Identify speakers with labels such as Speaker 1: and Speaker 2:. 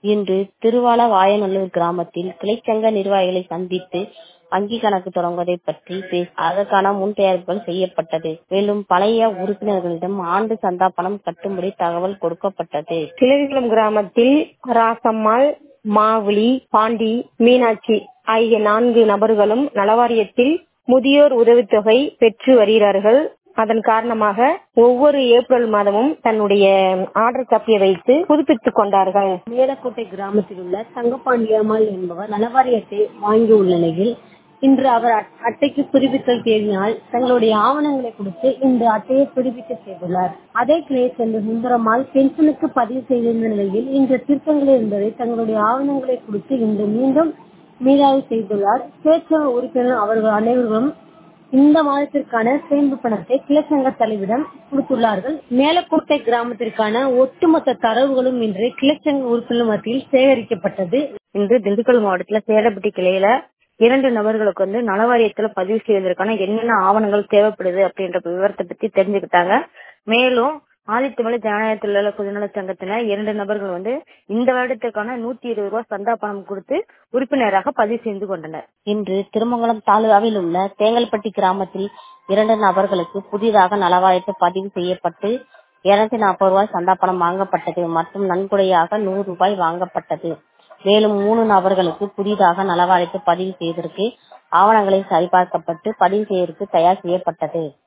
Speaker 1: இன்று திருவாலவாயநல்லூர் கிராமத்தில் கிளைச்சங்க நிர்வாகிகளை சந்தித்து வங்கி கணக்கு தொடங்குவதை பற்றி பேசி அதற்கான முன் தயாரிப்புகள் செய்யப்பட்டது மேலும் பழைய உறுப்பினர்களிடம் ஆண்டு சந்தா பணம் கட்டும்படி தகவல் கொடுக்கப்பட்டது
Speaker 2: கிளவிகுளம் கிராமத்தில் ராசம்மாள் மாவுளி பாண்டி மீனாட்சி ஆகிய நான்கு நபர்களும் நலவாரியத்தில் முதியோர் உதவித்தொகை பெற்று வருகிறார்கள் அதன் காரணமாக ஒவ்வொரு ஏப்ரல் மாதமும் தன்னுடைய ஆர்டர் காப்பியை வைத்து புதுப்பித்துக் கொண்டார்கள்
Speaker 1: மேலக்கோட்டை கிராமத்தில் உள்ள தங்கப்பாண்டியம்மாள் என்பவர் நலவாரியத்தை வாங்கியுள்ள நிலையில் இன்று அவர் அட்டைக்கு புதுப்பித்தல் தேடினால் தங்களுடைய ஆவணங்களை கொடுத்து இந்த அட்டையை புதுப்பிக்க செய்துள்ளார் அதே கிளையை சேர்ந்த சுந்தரம்மாள் பென்ஷனுக்கு பதிவு செய்திருந்த நிலையில் இன்று திருத்தங்கள் என்பதை தங்களுடைய ஆவணங்களை கொடுத்து இன்று மீண்டும் மீளாய்வு செய்துள்ளார் பேச்சக உறுப்பினர் அவர்கள் அனைவரும் இந்த மாதத்திற்கான சேமிப்பு பணத்தை கிளச்சங்க தலைவிடம் கொடுத்துள்ளார்கள் மேலக்கோட்டை கிராமத்திற்கான ஒட்டுமொத்த தரவுகளும் இன்று கிளச்சங்க உறுப்பினர் மத்தியில் சேகரிக்கப்பட்டது
Speaker 2: இன்று திண்டுக்கல் மாவட்டத்துல சேலப்பட்டி கிளையில இரண்டு நபர்களுக்கு வந்து நலவாரியத்துல பதிவு செய்வதற்கான என்னென்ன ஆவணங்கள் தேவைப்படுது அப்படின்ற விவரத்தை பத்தி தெரிஞ்சுக்கிட்டாங்க மேலும் ஆதித்தமிழ் ஜனநாயக தொழிலாளர் பொதுநல சங்கத்தினர் இரண்டு நபர்கள் வந்து இந்த வருடத்திற்கான நூத்தி இருபது ரூபாய் சந்தா பணம் கொடுத்து உறுப்பினராக பதிவு செய்து கொண்டனர்
Speaker 1: இன்று திருமங்கலம் தாலுகாவில் உள்ள தேங்கல்பட்டி கிராமத்தில் இரண்டு நபர்களுக்கு புதிதாக நலவாரியத்தை பதிவு செய்யப்பட்டு இருநூத்தி நாற்பது ரூபாய் சந்தா பணம் வாங்கப்பட்டது மற்றும் நன்கொடையாக நூறு ரூபாய் வாங்கப்பட்டது மேலும் மூணு நபர்களுக்கு புதிதாக நலவாரியத்தை பதிவு செய்வதற்கு ஆவணங்களை சரிபார்க்கப்பட்டு பதிவு செய்வதற்கு தயார் செய்யப்பட்டது